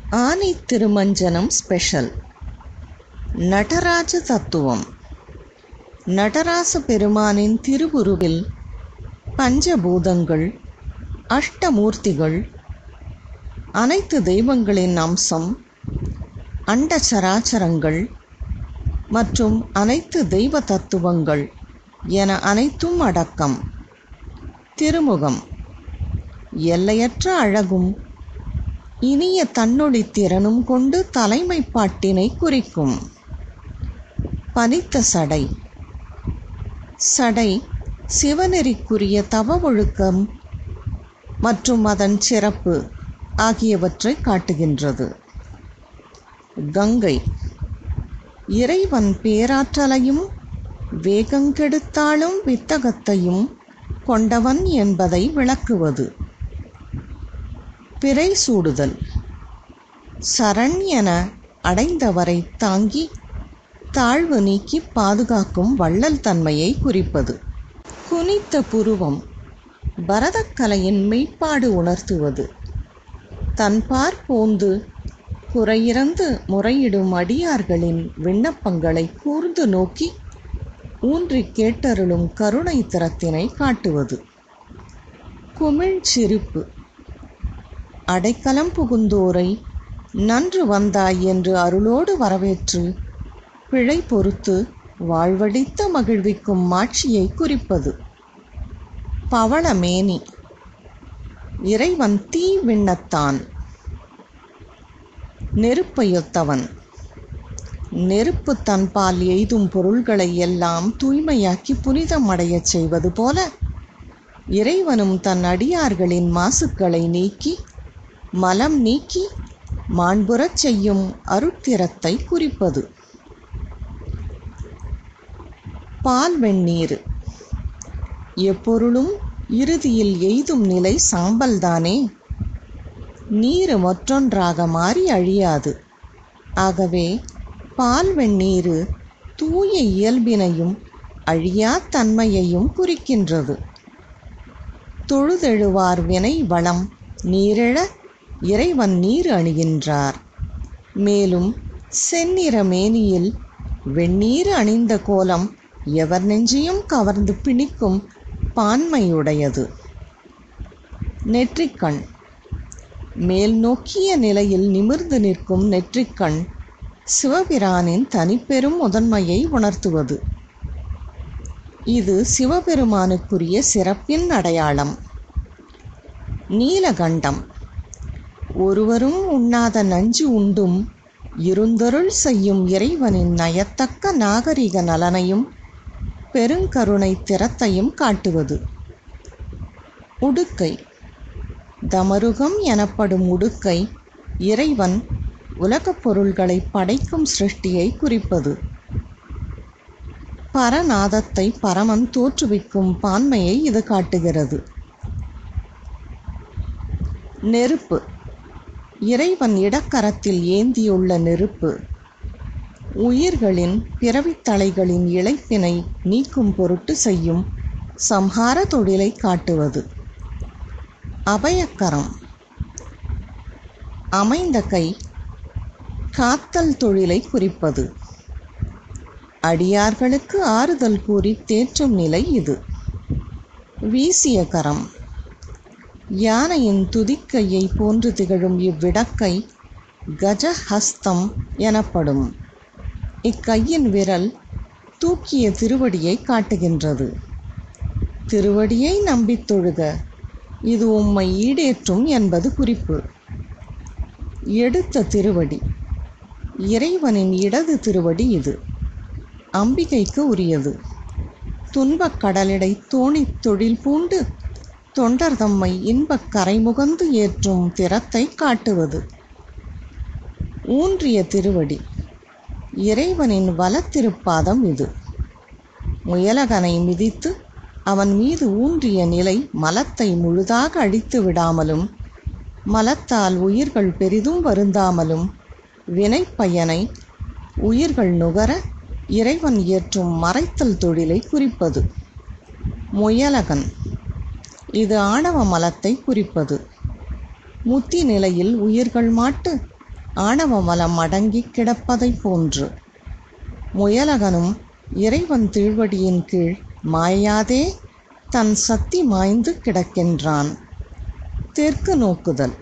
ஆனி திருமஞ்சனம் ஸ்பெஷல் நடராஜ தத்துவம் நடராச பெருமானின் திருவுருவில் பஞ்சபூதங்கள் அஷ்டமூர்த்திகள் அனைத்து தெய்வங்களின் அம்சம் அண்ட சராச்சரங்கள் மற்றும் அனைத்து தெய்வ தத்துவங்கள் என அனைத்தும் அடக்கம் திருமுகம் எல்லையற்ற அழகும் இனிய தன்னொளி திறனும் கொண்டு தலைமைப்பாட்டினை குறிக்கும் பனித்த சடை சடை சிவநெறிக்குரிய தவ ஒழுக்கம் மற்றும் அதன் சிறப்பு ஆகியவற்றை காட்டுகின்றது கங்கை இறைவன் பேராற்றலையும் வேகங்கெடுத்தாலும் வித்தகத்தையும் கொண்டவன் என்பதை விளக்குவது பிறை சூடுதல் சரண் என அடைந்தவரை தாங்கி தாழ்வு நீக்கி பாதுகாக்கும் வள்ளல் தன்மையை குறிப்பது குனித்த புருவம் பரதக்கலையின் மெய்ப்பாடு உணர்த்துவது தன்பார் போந்து குறையிறந்து முறையிடும் அடியார்களின் விண்ணப்பங்களை கூர்ந்து நோக்கி ஊன்றி கேட்டருளும் கருணை திறத்தினை காட்டுவது குமிழ் சிரிப்பு அடைக்கலம் புகுந்தோரை நன்று வந்தாய் என்று அருளோடு வரவேற்று பிழை பொறுத்து வாழ்வழித்த மகிழ்விக்கும் மாட்சியை குறிப்பது பவளமேனி இறைவன் தீ விண்ணத்தான் நெருப்பையொத்தவன் நெருப்பு தன்பால் எய்தும் பொருள்களை எல்லாம் தூய்மையாக்கி புனிதமடையச் செய்வது போல இறைவனும் தன் அடியார்களின் மாசுக்களை நீக்கி மலம் நீக்கி மாண்புறச் செய்யும் அருட்திறத்தை குறிப்பது பால் வெந்நீர் எப்பொருளும் இறுதியில் எய்தும் நிலை சாம்பல்தானே நீர் மற்றொன்றாக மாறி அழியாது ஆகவே பால் வெந்நீர் தூய இயல்பினையும் அழியா தன்மையையும் குறிக்கின்றது தொழுதெழுவார் வினை வளம் நீரிழ இறைவன் நீர் அணிகின்றார் மேலும் செந்நிற மேனியில் வெந்நீர் அணிந்த கோலம் எவர் நெஞ்சையும் கவர்ந்து பிணிக்கும் பான்மையுடையது நெற்றிக்கண் மேல் நோக்கிய நிலையில் நிமிர்ந்து நிற்கும் நெற்றிக்கண் சிவபிரானின் தனிப்பெரும் முதன்மையை உணர்த்துவது இது சிவபெருமானுக்குரிய சிறப்பின் அடையாளம் நீலகண்டம் ஒருவரும் உண்ணாத நஞ்சு உண்டும் இருந்தருள் செய்யும் இறைவனின் நயத்தக்க நாகரிக நலனையும் பெருங்கருணை திறத்தையும் காட்டுவது உடுக்கை தமருகம் எனப்படும் உடுக்கை இறைவன் உலகப் பொருள்களை படைக்கும் சிருஷ்டியை குறிப்பது பரநாதத்தை பரமன் தோற்றுவிக்கும் பான்மையை இது காட்டுகிறது நெருப்பு இறைவன் இடக்கரத்தில் ஏந்தியுள்ள நெருப்பு உயிர்களின் பிறவித்தலைகளின் இழைப்பினை நீக்கும் பொருட்டு செய்யும் சம்ஹார தொழிலை காட்டுவது அபயக்கரம் அமைந்த கை காத்தல் தொழிலை குறிப்பது அடியார்களுக்கு ஆறுதல் கூறி தேற்றும் நிலை இது வீசிய கரம் யானையின் துதிக்கையை போன்று திகழும் இவ்விடக்கை கஜஹஸ்தம் எனப்படும் இக்கையின் விரல் தூக்கிய திருவடியை காட்டுகின்றது திருவடியை நம்பித் தொழுக இது உம்மை ஈடேற்றும் என்பது குறிப்பு எடுத்த திருவடி இறைவனின் இடது திருவடி இது அம்பிகைக்கு உரியது துன்பக் கடலிடை தோணி தொழில் பூண்டு தொண்டர் தம்மை இன்பக் கரைமுகந்து ஏற்றும் திறத்தை காட்டுவது ஊன்றிய திருவடி இறைவனின் வலத்திருப்பாதம் இது முயலகனை மிதித்து அவன் மீது ஊன்றிய நிலை மலத்தை முழுதாக அழித்து விடாமலும் மலத்தால் உயிர்கள் பெரிதும் வருந்தாமலும் வினைப்பயனை உயிர்கள் நுகர இறைவன் இயற்றும் மறைத்தல் தொழிலை குறிப்பது முயலகன் இது ஆணவ மலத்தை குறிப்பது முத்தி நிலையில் உயிர்கள் மாட்டு ஆணவ மலம் அடங்கி கிடப்பதைப் போன்று முயலகனும் இறைவன் திருவடியின் கீழ் மாயாதே தன் சக்தி மாய்ந்து கிடக்கின்றான் தெற்கு நோக்குதல்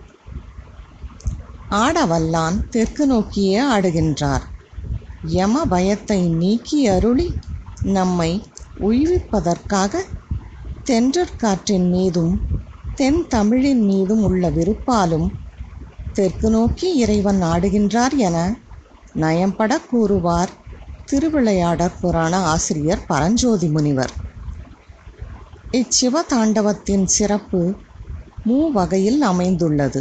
ஆடவல்லான் தெற்கு நோக்கியே ஆடுகின்றார் யம பயத்தை நீக்கி அருளி நம்மை உய்விப்பதற்காக தென்றற்காற்றின் மீதும் தென் தமிழின் மீதும் உள்ள விருப்பாலும் தெற்கு நோக்கி இறைவன் ஆடுகின்றார் என நயம்பட கூறுவார் திருவிளையாடற் புராண ஆசிரியர் பரஞ்சோதி முனிவர் இச்சிவ தாண்டவத்தின் சிறப்பு மூவகையில் அமைந்துள்ளது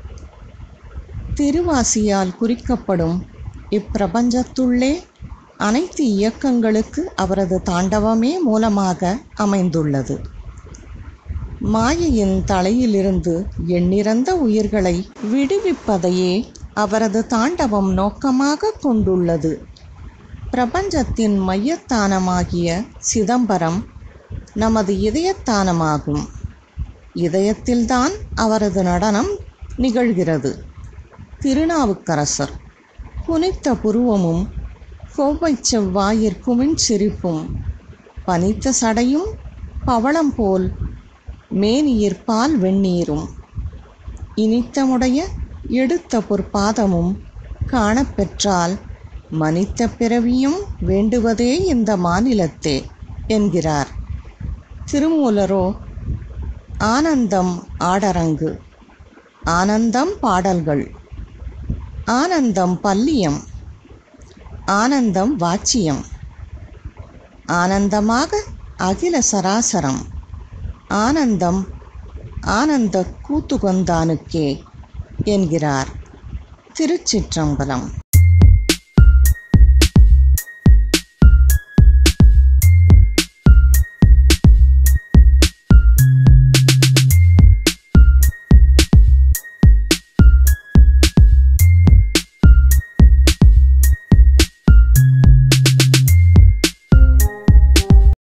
திருவாசியால் குறிக்கப்படும் இப்பிரபஞ்சத்துள்ளே அனைத்து இயக்கங்களுக்கு அவரது தாண்டவமே மூலமாக அமைந்துள்ளது மாயையின் தலையிலிருந்து எண்ணிறந்த உயிர்களை விடுவிப்பதையே அவரது தாண்டவம் நோக்கமாக கொண்டுள்ளது பிரபஞ்சத்தின் மையத்தானமாகிய சிதம்பரம் நமது இதயத்தானமாகும் இதயத்தில்தான் அவரது நடனம் நிகழ்கிறது திருநாவுக்கரசர் குனித்த புருவமும் கோவை செவ்வாயிற் குமிழ் சிரிப்பும் பனித்த சடையும் பவளம் போல் மேனியிற்பால் வெந்நீரும் இனித்தமுடைய எடுத்த பொற்பாதமும் காணப்பெற்றால் மனித்த பிறவியும் வேண்டுவதே இந்த மாநிலத்தே என்கிறார் திருமூலரோ ஆனந்தம் ஆடரங்கு ஆனந்தம் பாடல்கள் ஆனந்தம் பல்லியம் ஆனந்தம் வாச்சியம் ஆனந்தமாக அகில சராசரம் ஆனந்தம் ஆனந்த கூத்துகொந்தானுக்கே என்கிறார் திருச்சிற்றம்பலம்